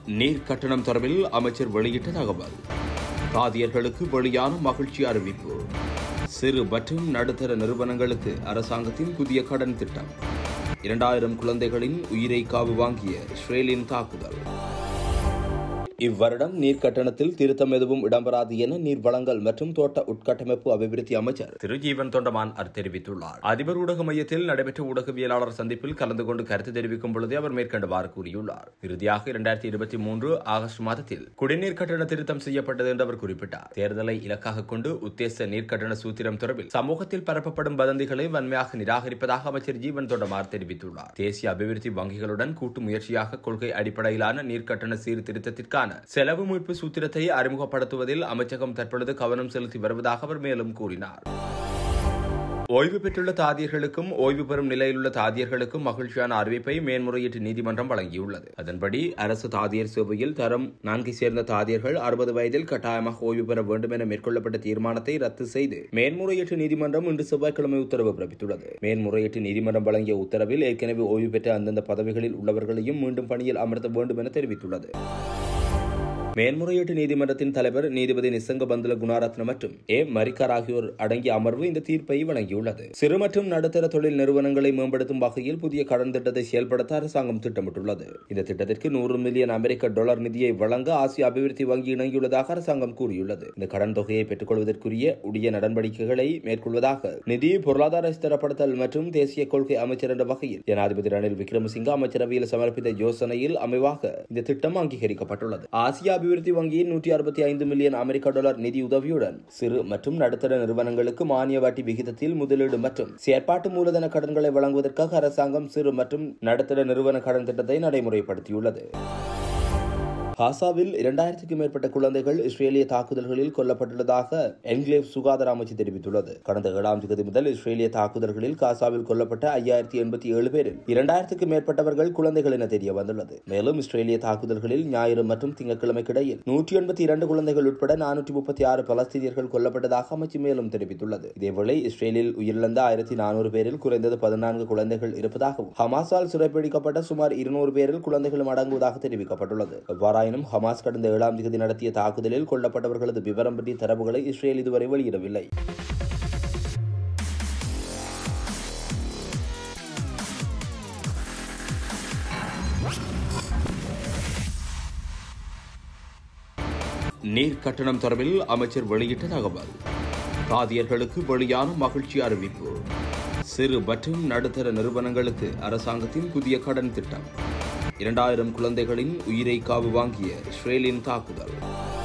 நீர் கட்டணம் தொடர்பில் அமைச்சர் வெளியிட்ட தகவல் தாதியர்களுக்கு வெளியான மகிழ்ச்சி அறிவிப்பு சிறு மற்றும் நடுத்தர நிறுவனங்களுக்கு அரசாங்கத்தின் புதிய கடன் திட்டம் இரண்டாயிரம் குழந்தைகளின் உயிரை காவு வாங்கிய இஸ்ரேலின் தாக்குதல் இவ்வருடம் நீர் கட்டணத்தில் திருத்தம் எதுவும் இடம்பெறாது என நீர் வளங்கள் மற்றும் தோட்ட உட்கட்டமைப்பு அபிவிருத்தி அமைச்சர் திரு ஜீவன் தொண்டமான் அவர் தெரிவித்துள்ளார் அதிபர் ஊடக மையத்தில் நடைபெற்ற ஊடகவியலாளர் சந்திப்பில் கலந்து கொண்டு கருத்து தெரிவிக்கும் பொழுதே அவர் மேற்கண்டவாறு கூறியுள்ளார் இறுதியாக இரண்டாயிரத்தி இருபத்தி மூன்று ஆகஸ்ட் மாதத்தில் குடிநீர் கட்டண திருத்தம் செய்யப்பட்டது என்று அவர் குறிப்பிட்டார் தேர்தலை இலக்காக கொண்டு உத்தேச நீர் கட்டண சூத்திரம் தொடர்பில் சமூகத்தில் பரப்பப்படும் வதந்திகளை வன்மையாக நிராகரிப்பதாக அமைச்சர் ஜீவன் தொண்டமார் தெரிவித்துள்ளார் தேசிய அபிவிருத்தி வங்கிகளுடன் கூட்டு முயற்சியாக கொள்கை அடிப்படையிலான நீர்க்கட்டண சீர்திருத்தத்திற்கான செலவு மீட்பு சூத்திரத்தை அறிமுகப்படுத்துவதில் அமைச்சகம் தற்பொழுது கவனம் செலுத்தி வருவதாக அவர் மேலும் கூறினார் ஓய்வு பெற்றுள்ள தாதியர்களுக்கும் ஓய்வு பெறும் நிலையிலுள்ள தாதியர்களுக்கும் மகிழ்ச்சியான அறிவிப்பை மேன்முறையீட்டு நீதிமன்றம் வழங்கியுள்ளது அதன்படி அரசு தாதியர் சேவையில் தரம் நான்கை சேர்ந்த தாதியர்கள் அறுபது வயதில் கட்டாயமாக ஓய்வு பெற வேண்டும் என மேற்கொள்ளப்பட்ட தீர்மானத்தை ரத்து செய்து மேன்முறையீட்டு நீதிமன்றம் இன்று செவ்வாய்க்கிழமை உத்தரவு பிறப்பித்துள்ளது மேன்முறையீட்டு நீதிமன்றம் வழங்கிய உத்தரவில் ஏற்கனவே ஓய்வு பெற்ற அந்தந்த பதவிகளில் உள்ளவர்களையும் மீண்டும் பணியில் அமர்த்த வேண்டும் என தெரிவித்துள்ளது மேன்முறையீட்டு நீதிமன்றத்தின் தலைவர் நீதிபதி நிசங்க பந்துல குணாரத்ன மற்றும் ஏ மரிக்கார் ஆகியோர் அடங்கிய அமர்வு இந்த தீர்ப்பை வழங்கியுள்ளது சிறு மற்றும் நடுத்தர தொழில் நிறுவனங்களை மேம்படுத்தும் வகையில் புதிய கடன் திட்டத்தை செயல்படுத்த அரசாங்கம் திட்டமிட்டுள்ளது இந்த திட்டத்திற்கு நூறு மில்லியன் அமெரிக்க டாலர் நிதியை வழங்க ஆசிய அபிவிருத்தி வங்கி இணங்கியுள்ளதாக அரசாங்கம் கூறியுள்ளது இந்த கடன் தொகையை பெற்றுக்கொள்வதற்குரிய உரிய நடவடிக்கைகளை மேற்கொள்வதாக நிதி பொருளாதார ஸ்திரப்படுத்தல் மற்றும் தேசிய கொள்கை அமைச்சர் என்ற வகையில் ஜனாதிபதி ரணில் விக்ரமசிங்க அமைச்சரவையில் சமர்ப்பித்த யோசனையில் அமைவாக இந்த திட்டம் அங்கீகரிக்கப்பட்டுள்ளது ஆசிய அபிவிருத்தி வங்கியின் நூற்றி அறுபத்தி ஐந்து மில்லியன் அமெரிக்க டாலர் நிதி உதவியுடன் சிறு மற்றும் நடுத்தர நிறுவனங்களுக்கு மானிய வட்டி விகிதத்தில் முதலீடு மற்றும் செயற்பாட்டு மூலதன கடன்களை வழங்குவதற்காக அரசாங்கம் சிறு மற்றும் நடுத்தர நிறுவன கடன் திட்டத்தை நடைமுறைப்படுத்தியுள்ளது காசாவில் இரண்டாயிரத்துக்கும் மேற்பட்ட குழந்தைகள் இஸ்ரேலிய தாக்குதல்களில் கொல்லப்பட்டுள்ளதாக என்கிளேவ் சுகாதார அமைச்சு தெரிவித்துள்ளது கடந்த ஏழாம் தேதி முதல் இஸ்ரேலிய தாக்குதல்களில் காசாவில் கொல்லப்பட்ட ஐயாயிரத்தி எண்பத்தி ஏழு பேரில் இரண்டாயிரத்துக்கும் மேற்பட்டவர்கள் குழந்தைகள் என தெரிய வந்துள்ளது மேலும் இஸ்ரேலிய தாக்குதல்களில் ஞாயிறு மற்றும் திங்கட்கிழமைக்கிடையில் நூற்றி எண்பத்தி இரண்டு குழந்தைகள் உட்பட நானூற்றி முப்பத்தி ஆறு பலஸ்தீனியர்கள் கொல்லப்பட்டதாக அமைச்சு மேலும் தெரிவித்துள்ளது இதேவேளை இஸ்ரேலில் உயிரிழந்த ஆயிரத்தி நானூறு பேரில் குறைந்தது பதினான்கு குழந்தைகள் இருப்பதாகவும் ஹமாஸால் சிறைப்பிடிக்கப்பட்ட சுமார் இருநூறு பேரில் குழந்தைகளும் அடங்குவதாக தெரிவிக்கப்பட்டுள்ளது எவ்வாறாயினும் ஹமாஸ் கடந்த ஏழாம் தேதி நடத்திய தாக்குதலில் கொல்லப்பட்டவர்களது விவரம் பற்றிய தரவுகளை இஸ்ரேல் இதுவரை வெளியிடவில்லை நீர் கட்டணம் தொடர்பில் அமைச்சர் வெளியிட்ட தகவல் தாதியர்களுக்கு வெளியான மகிழ்ச்சி அறிவிப்பு சிறு மற்றும் நடுத்தர நிறுவனங்களுக்கு அரசாங்கத்தின் புதிய கடன் திட்டம் இரண்டாயிரம் குழந்தைகளின் உயிரை காவு வாங்கிய இஸ்ரேலின் தாக்குதல்